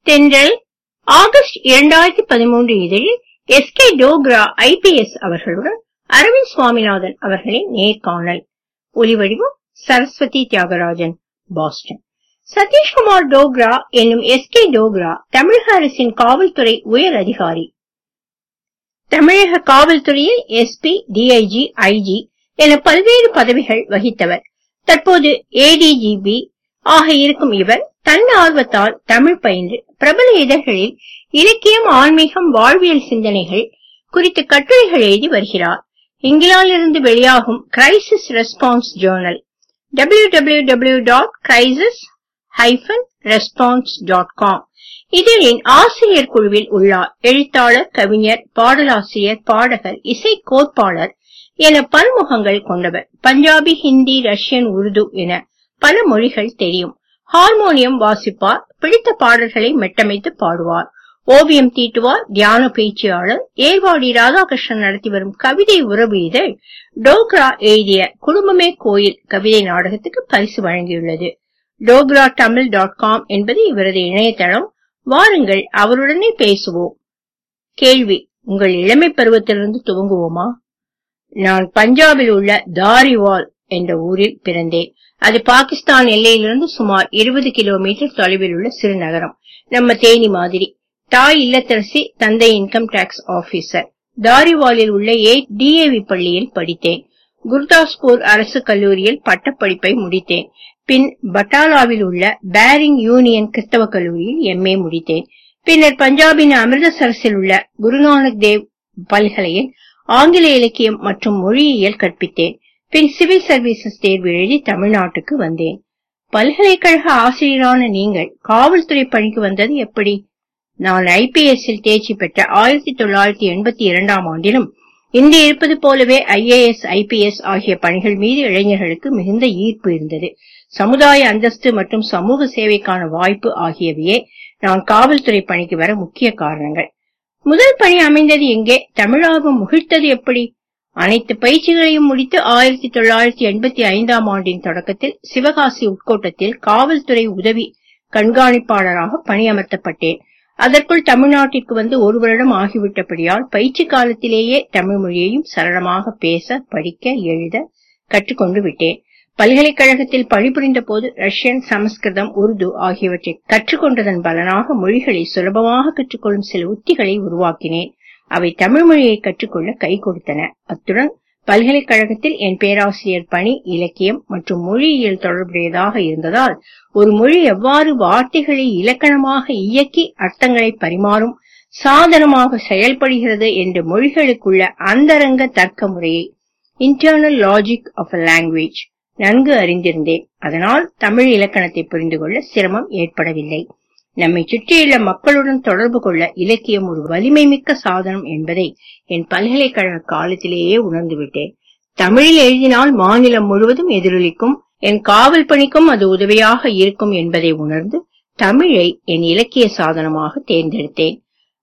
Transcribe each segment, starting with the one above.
தென்றல் ஆகஸ்ட் இரண்டாயிரத்தி பதிமூன்று இதழில் எஸ் கே டோக்ரா ஐபிஎஸ் அவர்களுடன் அரவிந்த் சுவாமிநாதன் அவர்களின் நேர்காணல் ஒலிவடிவம் சரஸ்வதி தியாகராஜன் பாஸ்டன் சதீஷ்குமார் டோக்ரா என்னும் எஸ் கே டோக்ரா தமிழக அரசின் காவல்துறை உயர் அதிகாரி தமிழக காவல்துறையில் எஸ்பி டிஐஜி ஐஜி என பல்வேறு பதவிகள் வகித்தவர் தற்போது ஏடிஜிபி ஆக இருக்கும் இவர் தன் ஆர்வத்தால் தமிழ் பயின்று பிரபல இதழ்களில் இலக்கியம் ஆன்மீகம் வாழ்வியல் சிந்தனைகள் குறித்து கட்டுரைகள் எழுதி வருகிறார் இங்கிலாந்திலிருந்து வெளியாகும் crisis response journal W W W dot crisis hyphen response dot com இதழின் ஆசிரியர் குழுவில் உள்ளார் எழுத்தாளர் கவிஞர் பாடலாசிரியர் பாடகர் இசை கோட்பாளர் என பன்முகங்கள் கொண்டவர் பஞ்சாபி ஹிந்தி ரஷ்யன் உருது என பல மொழிகள் தெரியும் ஹார்மோனியம் வாசிப்பார் பிடித்த பாடல்களை மெட்டமைத்து பாடுவார் ஓவியம் தீட்டுவார் தியான பேச்சியாளர் ஏர்வாடி ராதாகிருஷ்ணன் நடத்தி வரும் கவிதை உறவு இதழ் டோக்ரா எழுதிய குடும்பமே கோயில் கவிதை நாடகத்துக்கு பரிசு வழங்கியுள்ளது டோக்ரா தமிழ் டாட் காம் என்பது இவரது இணையதளம் வாருங்கள் அவருடனே பேசுவோம் கேள்வி உங்கள் இளமை பருவத்திலிருந்து துவங்குவோமா நான் பஞ்சாபில் உள்ள தாரிவால் என்ற ஊரில் பிறந்தேன் அது பாகிஸ்தான் எல்லையிலிருந்து சுமார் இருபது கிலோமீட்டர் தொலைவில் உள்ள சிறு நகரம் நம்ம தேனி மாதிரி தாய் இல்லத்தரசி தந்தை இன்கம் டாக்ஸ் ஆபீசர் தாரிவாலில் உள்ள ஏ டிஏவி பள்ளியில் படித்தேன் குர்தாஸ்பூர் அரசு கல்லூரியில் பட்டப்படிப்பை முடித்தேன் பின் பட்டாலாவில் உள்ள பேரிங் யூனியன் கிறிஸ்தவ கல்லூரியில் எம்ஏ முடித்தேன் பின்னர் பஞ்சாபின் அமிர்தசரஸில் உள்ள குருநானக் தேவ் பல்கலையில் ஆங்கில இலக்கியம் மற்றும் மொழியியல் கற்பித்தேன் பின் சிவில் சர்வீசஸ் தேர்வு எழுதி தமிழ்நாட்டுக்கு வந்தேன் பல்கலைக்கழக ஆசிரியரான நீங்கள் காவல்துறை பணிக்கு வந்தது எப்படி நான் ஐபிஎஸ் இல் தேர்ச்சி பெற்ற ஆயிரத்தி தொள்ளாயிரத்தி எண்பத்தி இரண்டாம் ஆண்டிலும் இன்று இருப்பது போலவே ஐஏஎஸ் ஐபிஎஸ் ஆகிய பணிகள் மீது இளைஞர்களுக்கு மிகுந்த ஈர்ப்பு இருந்தது சமுதாய அந்தஸ்து மற்றும் சமூக சேவைக்கான வாய்ப்பு ஆகியவையே நான் காவல்துறை பணிக்கு வர முக்கிய காரணங்கள் முதல் பணி அமைந்தது எங்கே தமிழார்வம் முகிழ்த்தது எப்படி அனைத்து பயிற்சிகளையும் முடித்து ஆயிரத்தி தொள்ளாயிரத்தி எண்பத்தி ஐந்தாம் ஆண்டின் தொடக்கத்தில் சிவகாசி உட்கோட்டத்தில் காவல்துறை உதவி கண்காணிப்பாளராக பணியமர்த்தப்பட்டேன் அதற்குள் தமிழ்நாட்டிற்கு வந்து ஒரு வருடம் ஆகிவிட்டபடியால் பயிற்சி காலத்திலேயே தமிழ் மொழியையும் சரளமாக பேச படிக்க எழுத கற்றுக்கொண்டு விட்டேன் பல்கலைக்கழகத்தில் பணிபுரிந்த போது ரஷ்யன் சமஸ்கிருதம் உருது ஆகியவற்றை கற்றுக்கொண்டதன் பலனாக மொழிகளை சுலபமாக கற்றுக்கொள்ளும் சில உத்திகளை உருவாக்கினேன் அவை தமிழ் மொழியை கற்றுக்கொள்ள கை கொடுத்தன அத்துடன் பல்கலைக்கழகத்தில் என் பேராசிரியர் பணி இலக்கியம் மற்றும் மொழியியல் தொடர்புடையதாக இருந்ததால் ஒரு மொழி எவ்வாறு வார்த்தைகளை இலக்கணமாக இயக்கி அர்த்தங்களை பரிமாறும் சாதனமாக செயல்படுகிறது என்ற மொழிகளுக்குள்ள அந்தரங்க தர்க்க முறையை internal logic of a language நன்கு அறிந்திருந்தேன் அதனால் தமிழ் இலக்கணத்தை புரிந்து கொள்ள சிரமம் ஏற்படவில்லை நம்மை சுற்றியுள்ள மக்களுடன் தொடர்பு கொள்ள இலக்கியம் ஒரு வலிமை மிக்க சாதனம் என்பதை என் பல்கலைக்கழக காலத்திலேயே உணர்ந்துவிட்டேன் தமிழில் எழுதினால் மாநிலம் முழுவதும் எதிரொலிக்கும் என் காவல் பணிக்கும் அது உதவியாக இருக்கும் என்பதை உணர்ந்து தமிழை என் இலக்கிய சாதனமாக தேர்ந்தெடுத்தேன்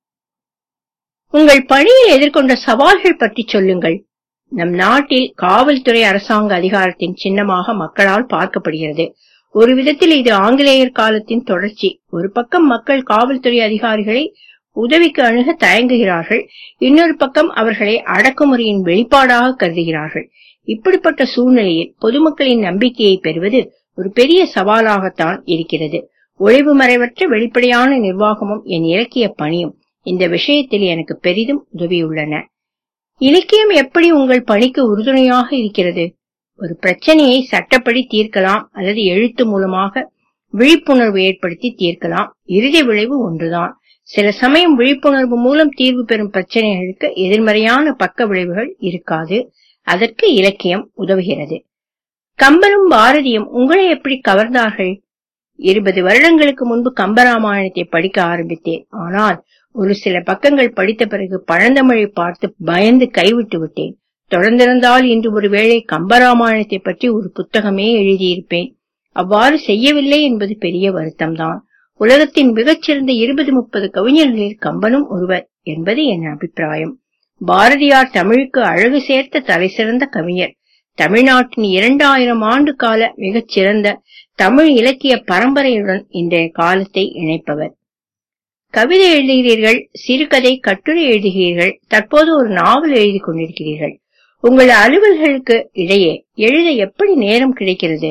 உங்கள் பணியில் எதிர்கொண்ட சவால்கள் பற்றி சொல்லுங்கள் நம் நாட்டில் காவல்துறை அரசாங்க அதிகாரத்தின் சின்னமாக மக்களால் பார்க்கப்படுகிறது ஒரு விதத்தில் இது ஆங்கிலேயர் காலத்தின் தொடர்ச்சி ஒரு பக்கம் மக்கள் காவல்துறை அதிகாரிகளை உதவிக்கு அணுக தயங்குகிறார்கள் இன்னொரு பக்கம் அவர்களை அடக்குமுறையின் வெளிப்பாடாக கருதுகிறார்கள் இப்படிப்பட்ட சூழ்நிலையில் பொதுமக்களின் நம்பிக்கையை பெறுவது ஒரு பெரிய சவாலாகத்தான் இருக்கிறது ஒளிவு மறைவற்ற வெளிப்படையான நிர்வாகமும் என் இலக்கிய பணியும் இந்த விஷயத்தில் எனக்கு பெரிதும் உதவியுள்ளன இலக்கியம் எப்படி உங்கள் பணிக்கு உறுதுணையாக இருக்கிறது ஒரு பிரச்சனையை சட்டப்படி தீர்க்கலாம் அல்லது எழுத்து மூலமாக விழிப்புணர்வு ஏற்படுத்தி தீர்க்கலாம் இறுதி விளைவு ஒன்றுதான் சில சமயம் விழிப்புணர்வு மூலம் தீர்வு பெறும் பிரச்சனைகளுக்கு எதிர்மறையான பக்க விளைவுகள் இருக்காது அதற்கு இலக்கியம் உதவுகிறது கம்பனும் பாரதியும் உங்களை எப்படி கவர்ந்தார்கள் இருபது வருடங்களுக்கு முன்பு கம்பராமாயணத்தை படிக்க ஆரம்பித்தேன் ஆனால் ஒரு சில பக்கங்கள் படித்த பிறகு பழந்தமிழை பார்த்து பயந்து கைவிட்டு விட்டேன் தொடர்ந்திருந்தால் இன்று ஒருவேளை கம்பராமாயணத்தை பற்றி ஒரு புத்தகமே எழுதியிருப்பேன் அவ்வாறு செய்யவில்லை என்பது பெரிய வருத்தம்தான் உலகத்தின் மிகச்சிறந்த இருபது முப்பது கவிஞர்களில் கம்பனும் ஒருவர் என்பது என் அபிப்பிராயம் பாரதியார் தமிழுக்கு அழகு சேர்த்த தலைசிறந்த கவிஞர் தமிழ்நாட்டின் இரண்டாயிரம் ஆண்டு கால மிகச்சிறந்த தமிழ் இலக்கிய பரம்பரையுடன் இன்றைய காலத்தை இணைப்பவர் கவிதை எழுதுகிறீர்கள் சிறுகதை கட்டுரை எழுதுகிறீர்கள் தற்போது ஒரு நாவல் எழுதி கொண்டிருக்கிறீர்கள் உங்கள் அலுவல்களுக்கு இடையே எழுத எப்படி நேரம் கிடைக்கிறது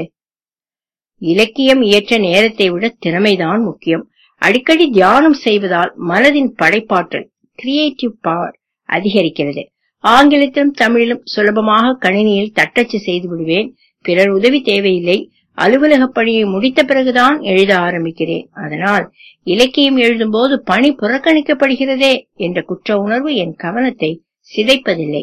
இலக்கியம் இயற்ற நேரத்தை விட திறமைதான் முக்கியம் அடிக்கடி தியானம் செய்வதால் மனதின் படைப்பாற்றல் கிரியேட்டிவ் பவர் அதிகரிக்கிறது ஆங்கிலத்திலும் தமிழிலும் சுலபமாக கணினியில் தட்டச்சு செய்து விடுவேன் பிறர் உதவி தேவையில்லை அலுவலக பணியை முடித்த பிறகுதான் எழுத ஆரம்பிக்கிறேன் அதனால் இலக்கியம் எழுதும்போது பணி புறக்கணிக்கப்படுகிறதே என்ற குற்ற உணர்வு என் கவனத்தை சிதைப்பதில்லை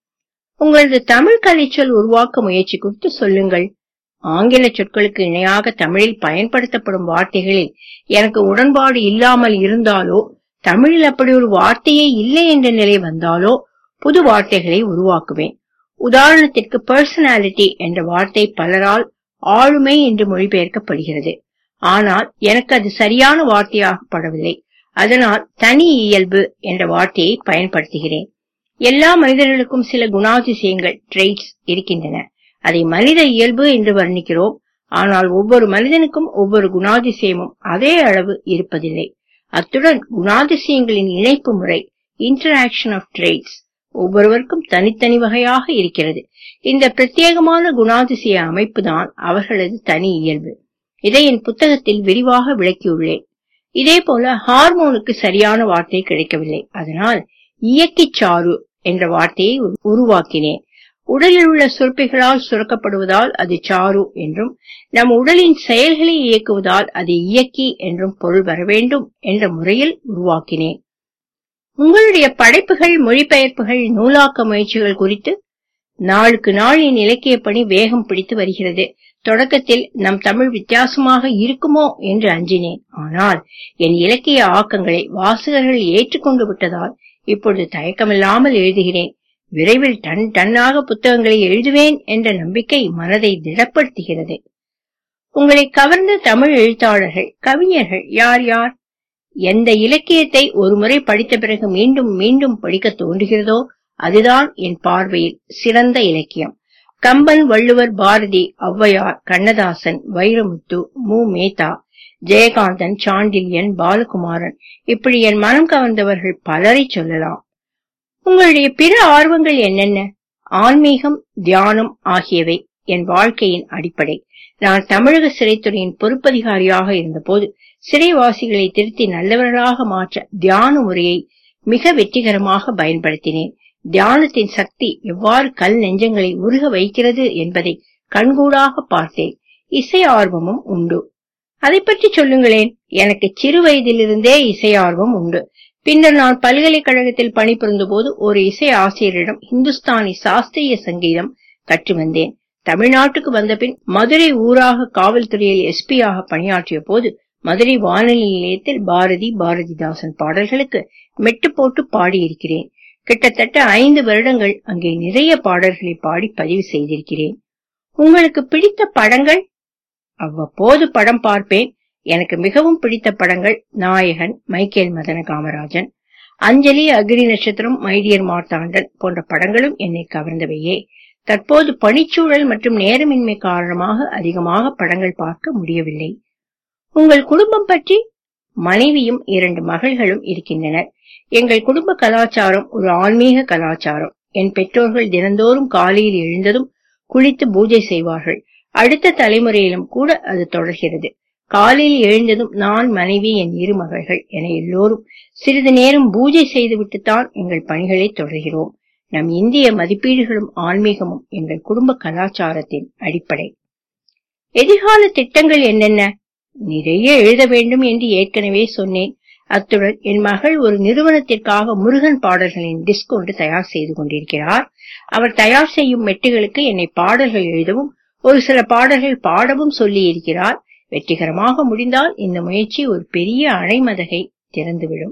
உங்களது தமிழ் கலைச்சொல் உருவாக்க முயற்சி குறித்து சொல்லுங்கள் ஆங்கில சொற்களுக்கு இணையாக தமிழில் பயன்படுத்தப்படும் வார்த்தைகளில் எனக்கு உடன்பாடு இல்லாமல் இருந்தாலோ தமிழில் அப்படி ஒரு வார்த்தையே இல்லை என்ற நிலை வந்தாலோ புது வார்த்தைகளை உருவாக்குவேன் உதாரணத்திற்கு பர்சனாலிட்டி என்ற வார்த்தை பலரால் ஆளுமை என்று மொழிபெயர்க்கப்படுகிறது ஆனால் எனக்கு அது சரியான வார்த்தையாக படவில்லை அதனால் தனி இயல்பு என்ற வார்த்தையை பயன்படுத்துகிறேன் எல்லா மனிதர்களுக்கும் சில குணாதிசயங்கள் ட்ரெய்ட்ஸ் இருக்கின்றன அதை மனித இயல்பு என்று வர்ணிக்கிறோம் ஆனால் ஒவ்வொரு மனிதனுக்கும் ஒவ்வொரு குணாதிசயமும் அதே அளவு இருப்பதில்லை அத்துடன் குணாதிசயங்களின் இணைப்பு முறை இன்டராக்ஷன் ஆஃப் ட்ரெய்ட்ஸ் ஒவ்வொருவருக்கும் தனித்தனி வகையாக இருக்கிறது இந்த பிரத்யேகமான குணாதிசய அமைப்புதான் அவர்களது தனி இயல்பு இதை என் புத்தகத்தில் விரிவாக விளக்கியுள்ளேன் இதே போல ஹார்மோனுக்கு சரியான வார்த்தை கிடைக்கவில்லை அதனால் இயக்கிச் சாறு என்ற வார்த்தையை உருவாக்கினேன் உடலில் உள்ள சுரப்பிகளால் சுரக்கப்படுவதால் அது சாரு என்றும் நம் உடலின் செயல்களை இயக்குவதால் அது இயக்கி என்றும் பொருள் வர வேண்டும் என்ற முறையில் உருவாக்கினேன் உங்களுடைய படைப்புகள் மொழிபெயர்ப்புகள் நூலாக்க முயற்சிகள் குறித்து நாளுக்கு நாள் என் இலக்கிய பணி வேகம் பிடித்து வருகிறது தொடக்கத்தில் நம் தமிழ் வித்தியாசமாக இருக்குமோ என்று அஞ்சினேன் ஆனால் என் இலக்கிய ஆக்கங்களை வாசகர்கள் ஏற்றுக்கொண்டு விட்டதால் இப்பொழுது தயக்கமில்லாமல் எழுதுகிறேன் விரைவில் டன் டன்னாக புத்தகங்களை எழுதுவேன் என்ற நம்பிக்கை மனதை திடப்படுத்துகிறது உங்களை கவர்ந்த தமிழ் எழுத்தாளர்கள் கவிஞர்கள் யார் யார் எந்த இலக்கியத்தை ஒருமுறை படித்த பிறகு மீண்டும் மீண்டும் படிக்க தோன்றுகிறதோ அதுதான் என் பார்வையில் சிறந்த இலக்கியம் கம்பன் வள்ளுவர் பாரதி ஔவையார் கண்ணதாசன் வைரமுத்து மு மேத்தா ஜெயகாந்தன் சாண்டில்யன் பாலகுமாரன் இப்படி என் மனம் கவர்ந்தவர்கள் பலரை சொல்லலாம் உங்களுடைய பிற ஆர்வங்கள் என்னென்ன ஆன்மீகம் தியானம் ஆகியவை என் வாழ்க்கையின் அடிப்படை நான் தமிழக சிறைத்துறையின் பொறுப்பதிகாரியாக இருந்தபோது சிறைவாசிகளை திருத்தி நல்லவர்களாக மாற்ற தியான முறையை மிக வெற்றிகரமாக பயன்படுத்தினேன் தியானத்தின் சக்தி எவ்வாறு கல் நெஞ்சங்களை உருக வைக்கிறது என்பதை கண்கூடாக பார்த்தேன் இசை ஆர்வமும் உண்டு அதை பற்றி சொல்லுங்களேன் எனக்கு சிறு வயதிலிருந்தே இசை ஆர்வம் உண்டு பின்னர் நான் பல்கலைக்கழகத்தில் பணிபுரிந்த போது ஒரு இசை ஆசிரியரிடம் இந்துஸ்தானி சாஸ்திரிய சங்கீதம் கற்று வந்தேன் தமிழ்நாட்டுக்கு வந்த பின் மதுரை ஊராக காவல்துறையில் எஸ்பியாக பணியாற்றிய போது மதுரை வானொலி நிலையத்தில் பாரதி பாரதிதாசன் பாடல்களுக்கு மெட்டு போட்டு பாடியிருக்கிறேன் கிட்டத்தட்ட ஐந்து வருடங்கள் அங்கே நிறைய பாடல்களை பாடி பதிவு செய்திருக்கிறேன் உங்களுக்கு பிடித்த படங்கள் அவ்வப்போது படம் பார்ப்பேன் எனக்கு மிகவும் பிடித்த படங்கள் நாயகன் மைக்கேல் மதன காமராஜன் அஞ்சலி அக்னி நட்சத்திரம் மைடியர் மார்த்தாண்டன் போன்ற படங்களும் என்னை கவர்ந்தவையே தற்போது பணிச்சூழல் மற்றும் நேரமின்மை காரணமாக அதிகமாக படங்கள் பார்க்க முடியவில்லை உங்கள் குடும்பம் பற்றி மனைவியும் இரண்டு மகள்களும் இருக்கின்றனர் எங்கள் குடும்ப கலாச்சாரம் ஒரு ஆன்மீக கலாச்சாரம் என் பெற்றோர்கள் தினந்தோறும் காலையில் எழுந்ததும் குளித்து பூஜை செய்வார்கள் அடுத்த தலைமுறையிலும் கூட அது தொடர்கிறது காலையில் எழுந்ததும் நான் மனைவி என் இரு மகள்கள் என எல்லோரும் சிறிது நேரம் பூஜை செய்துவிட்டுத்தான் எங்கள் பணிகளை தொடர்கிறோம் நம் இந்திய மதிப்பீடுகளும் ஆன்மீகமும் எங்கள் குடும்ப கலாச்சாரத்தின் அடிப்படை எதிர்கால திட்டங்கள் என்னென்ன நிறைய எழுத வேண்டும் என்று ஏற்கனவே சொன்னேன் அத்துடன் என் மகள் ஒரு நிறுவனத்திற்காக முருகன் பாடல்களின் டிஸ்க் ஒன்று தயார் செய்து கொண்டிருக்கிறார் அவர் தயார் செய்யும் மெட்டுகளுக்கு என்னை பாடல்கள் எழுதவும் ஒரு சில பாடல்கள் பாடவும் சொல்லி இருக்கிறார் வெற்றிகரமாக முடிந்தால் இந்த முயற்சி ஒரு பெரிய அணைமதகை திறந்துவிடும்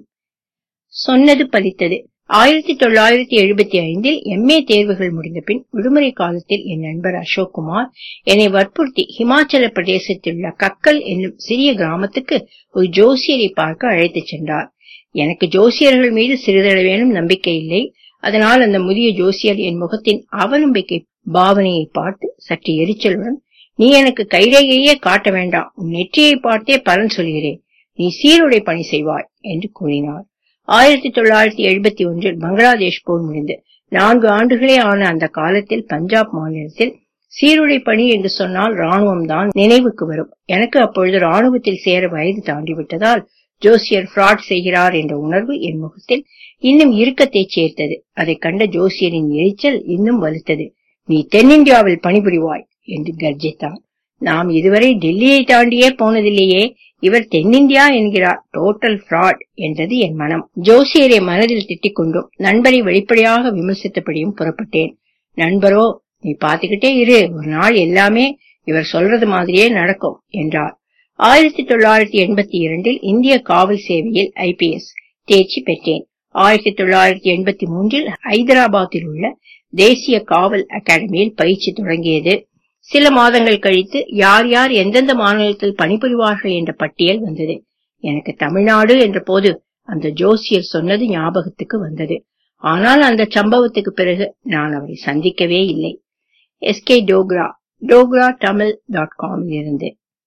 சொன்னது பலித்தது ஆயிரத்தி தொள்ளாயிரத்தி எழுபத்தி ஐந்தில் எம்ஏ தேர்வுகள் முடிந்த பின் விடுமுறை காலத்தில் என் நண்பர் அசோக் குமார் என்னை வற்புறுத்தி ஹிமாச்சல பிரதேசத்தில் உள்ள கக்கல் என்னும் சிறிய கிராமத்துக்கு ஒரு ஜோசியரை பார்க்க அழைத்துச் சென்றார் எனக்கு ஜோசியர்கள் மீது சிறிதளவேனும் நம்பிக்கை இல்லை அதனால் அந்த முதிய ஜோசியர் என் முகத்தின் அவநம்பிக்கை பாவனையை பார்த்து சற்று எரிச்சலுடன் நீ எனக்கு கைரேகையே காட்ட வேண்டாம் உன் நெற்றியை பார்த்தே பலன் சொல்கிறேன் நீ சீருடை பணி செய்வாய் என்று கூறினார் ஆயிரத்தி தொள்ளாயிரத்தி எழுபத்தி ஒன்றில் பங்களாதேஷ் போர் முடிந்து நான்கு ஆண்டுகளே ஆன அந்த காலத்தில் பஞ்சாப் மாநிலத்தில் சீருடை பணி என்று சொன்னால் ராணுவம் தான் நினைவுக்கு வரும் எனக்கு அப்பொழுது ராணுவத்தில் சேர வயது தாண்டிவிட்டதால் ஜோசியர் ஃப்ராட் செய்கிறார் என்ற உணர்வு என் முகத்தில் இன்னும் இறுக்கத்தை சேர்த்தது அதை கண்ட ஜோசியரின் எரிச்சல் இன்னும் வலுத்தது நீ தென்னிந்தியாவில் பணிபுரிவாய் என்று கர்ஜித்தான் நாம் இதுவரை டெல்லியை தாண்டியே போனதில்லையே இவர் தென்னிந்தியா என்கிறார் டோட்டல் ஃப்ராட் என்றது என் மனம் ஜோசியரை மனதில் திட்டிக் கொண்டும் நண்பரை வெளிப்படையாக விமர்சித்தபடியும் புறப்பட்டேன் நண்பரோ நீ பாத்துக்கிட்டே இரு ஒரு நாள் எல்லாமே இவர் சொல்றது மாதிரியே நடக்கும் என்றார் ஆயிரத்தி தொள்ளாயிரத்தி எண்பத்தி இரண்டில் இந்திய காவல் சேவையில் ஐபிஎஸ் தேர்ச்சி பெற்றேன் ஆயிரத்தி தொள்ளாயிரத்தி எண்பத்தி மூன்றில் ஹைதராபாத்தில் உள்ள தேசிய காவல் அகாடமியில் பயிற்சி தொடங்கியது சில மாதங்கள் கழித்து யார் யார் எந்தெந்த மாநிலத்தில் பணிபுரிவார்கள் என்ற பட்டியல் வந்தது எனக்கு தமிழ்நாடு என்ற போது அந்த ஜோசியர் சொன்னது ஞாபகத்துக்கு வந்தது ஆனால் அந்த சம்பவத்துக்கு பிறகு நான் அவரை சந்திக்கவே இல்லை எஸ்கே டோக்ரா டோக்ரா தமிழ் டாட் காமில் இருந்து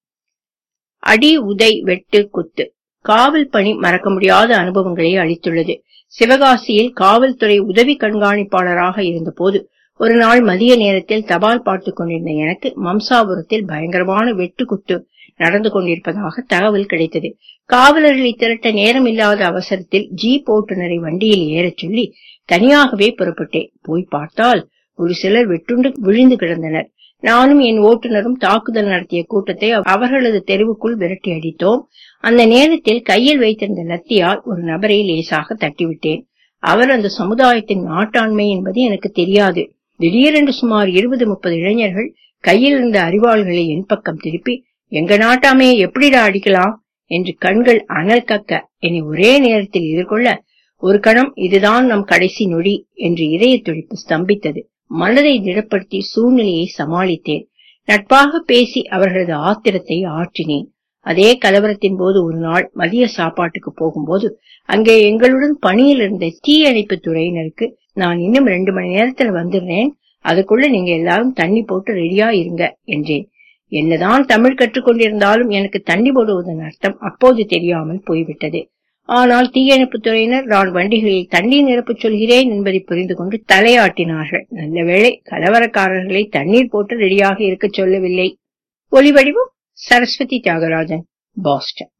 அடி உதை வெட்டு குத்து காவல் பணி மறக்க முடியாத அனுபவங்களை அளித்துள்ளது சிவகாசியில் காவல்துறை உதவி கண்காணிப்பாளராக இருந்தபோது ஒரு நாள் மதிய நேரத்தில் தபால் பார்த்துக் கொண்டிருந்த எனக்கு மம்சாபுரத்தில் பயங்கரமான வெட்டு குத்து நடந்து கொண்டிருப்பதாக தகவல் கிடைத்தது காவலர்களை திரட்ட நேரம் இல்லாத அவசரத்தில் ஜீப் ஓட்டுநரை வண்டியில் ஏறச் சொல்லி தனியாகவே புறப்பட்டேன் போய் பார்த்தால் ஒரு சிலர் வெட்டுண்டு விழுந்து கிடந்தனர் நானும் என் ஓட்டுநரும் தாக்குதல் நடத்திய கூட்டத்தை அவர்களது தெருவுக்குள் விரட்டி அடித்தோம் அந்த நேரத்தில் கையில் வைத்திருந்த லத்தியால் ஒரு நபரை லேசாக தட்டிவிட்டேன் அவர் அந்த சமுதாயத்தின் நாட்டாண்மை என்பது எனக்கு தெரியாது திடீரென்று சுமார் இருபது முப்பது இளைஞர்கள் கையில் இருந்த அறிவாள்களை என் பக்கம் திருப்பி எங்க நாட்டாமையை எப்படிடா அடிக்கலாம் என்று கண்கள் அனல் கக்க என்னை ஒரே நேரத்தில் எதிர்கொள்ள ஒரு கணம் இதுதான் நம் கடைசி நொடி என்று இதய துடிப்பு ஸ்தம்பித்தது மனதை திடப்படுத்தி சூழ்நிலையை சமாளித்தேன் நட்பாக பேசி அவர்களது ஆத்திரத்தை ஆற்றினேன் அதே கலவரத்தின் போது ஒரு நாள் மதிய சாப்பாட்டுக்கு போகும்போது அங்கே எங்களுடன் பணியில் இருந்த தீயணைப்பு துறையினருக்கு நான் இன்னும் ரெண்டு மணி நேரத்துல வந்துடுறேன் அதுக்குள்ள நீங்க எல்லாரும் தண்ணி போட்டு ரெடியா இருங்க என்றேன் என்னதான் தமிழ் கற்றுக்கொண்டிருந்தாலும் எனக்கு தண்ணி போடுவதன் அர்த்தம் அப்போது தெரியாமல் போய்விட்டது ஆனால் தீயணைப்பு துறையினர் நான் வண்டிகளில் தண்ணீர் நிரப்பச் சொல்கிறேன் என்பதை புரிந்து கொண்டு தலையாட்டினார்கள் நல்ல வேளை கலவரக்காரர்களை தண்ணீர் போட்டு ரெடியாக இருக்கச் சொல்லவில்லை ஒலிவடிவம் சரஸ்வதி தியாகராஜன் பாஸ்டன்